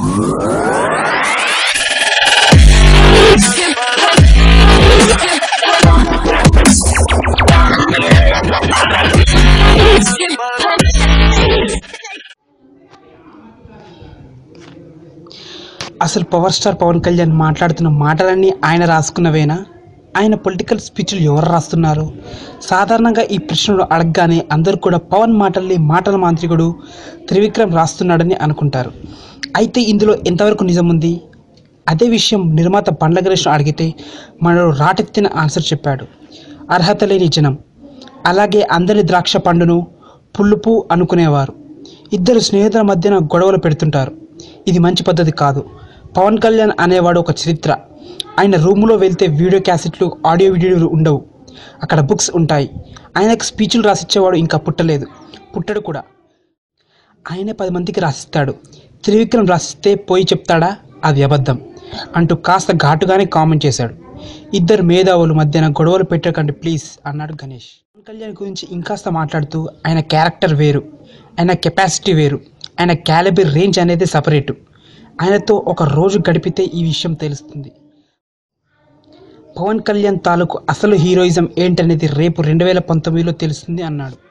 అసలు power star Pawan Kalyan మాట్లాడుతున్న మాటలన్నీ ఆయన రాసుకున్నవేనా ఆయన పొలిటికల్ స్పీచ్లు ఎవరు రాస్తున్నారు సాధారణంగా ఈ ప్రశ్నలు అడగగానే అందరూ కూడా పవన్ మాటల్ని మాటల మాంత్రికుడు త్రివిక్రమ్ రాస్తున్నాడని అనుకుంటారు అయితే ఇందులో ఎంతవరకు నిజం ఉంది అదే విషయం నిర్మాత బండ్ల గణేష్ అడిగితే మనడు రాటెత్తిన ఆన్సర్ చెప్పాడు అర్హత లేని జనం అలాగే అందరి ద్రాక్ష పండును పులుపు అనుకునేవారు ఇద్దరు స్నేహితుల మధ్యన గొడవలు పెడుతుంటారు ఇది మంచి పద్ధతి కాదు పవన్ కళ్యాణ్ అనేవాడు ఒక చరిత్ర ఆయన రూములో వెళ్తే వీడియో క్యాసెట్లు ఆడియో వీడియోలు ఉండవు అక్కడ బుక్స్ ఉంటాయి ఆయనకు స్పీచ్లు రాసిచ్చేవాడు ఇంకా పుట్టలేదు పుట్టడు కూడా ఆయనే పది మందికి రాసిస్తాడు త్రివిక్రమ్ రాసిస్తే పోయి చెప్తాడా అది అబద్ధం అంటూ కాస్త ఘాటుగానే కామెంట్ చేశాడు ఇద్దరు మేధావుల మధ్యన గొడవలు పెట్టకండి ప్లీజ్ అన్నాడు గణేష్ పవన్ కళ్యాణ్ గురించి ఇంకాస్త మాట్లాడుతూ ఆయన క్యారెక్టర్ వేరు ఆయన కెపాసిటీ వేరు ఆయన క్యాలిబర్ రేంజ్ అనేది సపరేటు ఆయనతో ఒక రోజు గడిపితే ఈ విషయం తెలుస్తుంది పవన్ కళ్యాణ్ తాలూకు అసలు హీరోయిజం ఏంటనేది రేపు రెండు వేల పంతొమ్మిదిలో తెలుస్తుంది అన్నాడు